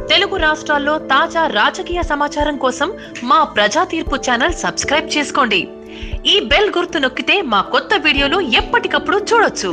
తెలుగు రాష్ట్రాల్లో తాజా రాజకీయ సమాచారం కోసం మా ప్రజా తీర్పు ఛానల్ సబ్స్క్రైబ్ చేసుకోండి ఈ బెల్ గుర్తు నొక్కితే మా కొత్త వీడియోలు ఎప్పటికప్పుడు చూడొచ్చు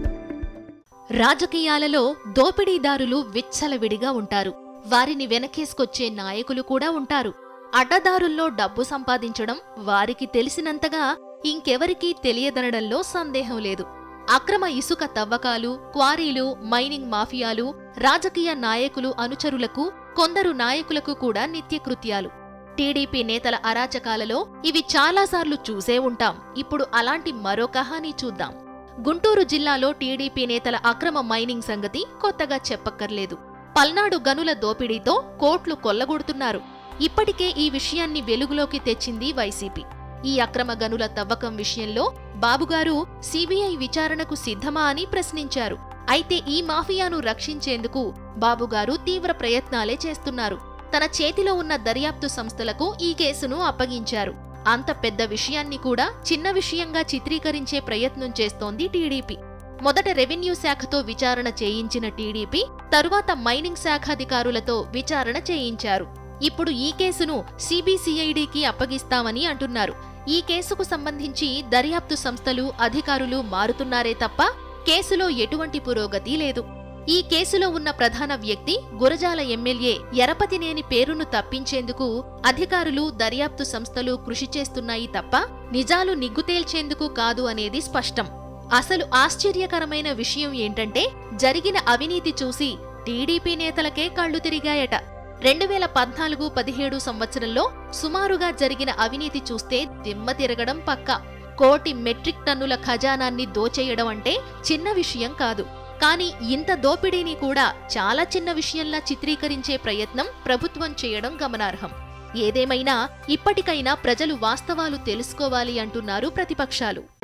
రాజకీయాలలో దోపిడీదారులు విచ్చలవిడిగా ఉంటారు వారిని వెనకేసుకొచ్చే నాయకులు కూడా ఉంటారు అడ్డదారుల్లో డబ్బు సంపాదించడం వారికి తెలిసినంతగా ఇంకెవరికీ తెలియదనడంలో సందేహం లేదు అక్రమ ఇసుక తవ్వకాలు క్వారీలు మైనింగ్ మాఫియాలు రాజకీయ నాయకులు అనుచరులకు కొందరు నాయకులకు కూడా నిత్యకృత్యాలు టీడీపీ నేతల అరాచకాలలో ఇవి చాలాసార్లు చూసే ఉంటాం ఇప్పుడు అలాంటి మరో కహానీ చూద్దాం గుంటూరు జిల్లాలో టీడీపీ నేతల అక్రమ మైనింగ్ సంగతి కొత్తగా చెప్పక్కర్లేదు పల్నాడు గనుల దోపిడీతో కోట్లు కొల్లగొడుతున్నారు ఇప్పటికే ఈ విషయాన్ని వెలుగులోకి తెచ్చింది వైసీపీ ఈ అక్రమ గనుల తవ్వకం విషయంలో బాబుగారు సిబిఐ విచారణకు సిద్ధమా అని ప్రశ్నించారు అయితే ఈ మాఫియాను రక్షించేందుకు బాబుగారు తీవ్ర ప్రయత్నాలే చేస్తున్నారు తన చేతిలో ఉన్న దర్యాప్తు సంస్థలకు ఈ కేసును అప్పగించారు అంత పెద్ద విషయాన్ని కూడా చిన్న విషయంగా చిత్రీకరించే ప్రయత్నం చేస్తోంది టీడీపీ మొదట రెవెన్యూ శాఖతో విచారణ చేయించిన టీడీపీ తరువాత మైనింగ్ శాఖాధికారులతో విచారణ చేయించారు ఇప్పుడు ఈ కేసును సిబిసిఐడికి అప్పగిస్తామని అంటున్నారు ఈ కేసుకు సంబంధించి దర్యాప్తు సంస్థలు అధికారులు మారుతున్నారే తప్ప కేసులో ఎటువంటి పురోగతి లేదు ఈ కేసులో ఉన్న ప్రధాన వ్యక్తి గురజాల ఎమ్మెల్యే ఎరపతినేని పేరును తప్పించేందుకు అధికారులు దర్యాప్తు సంస్థలు కృషి చేస్తున్నాయి తప్ప నిజాలు నిగ్గుతేల్చేందుకు కాదు అనేది స్పష్టం అసలు ఆశ్చర్యకరమైన విషయం ఏంటంటే జరిగిన అవినీతి చూసి టీడీపీ నేతలకే కళ్ళు తిరిగాయట రెండు వేల పద్నాలుగు పదిహేడు సంవత్సరంలో సుమారుగా జరిగిన అవినీతి చూస్తే దిమ్మ తిరగడం పక్కా కోటి మెట్రిక్ టన్నుల ఖజానాన్ని దోచేయడం అంటే చిన్న విషయం కాదు కానీ ఇంత దోపిడీని కూడా చాలా చిన్న విషయంలా చిత్రీకరించే ప్రయత్నం ప్రభుత్వం చేయడం గమనార్హం ఏదేమైనా ఇప్పటికైనా ప్రజలు వాస్తవాలు తెలుసుకోవాలి అంటున్నారు ప్రతిపక్షాలు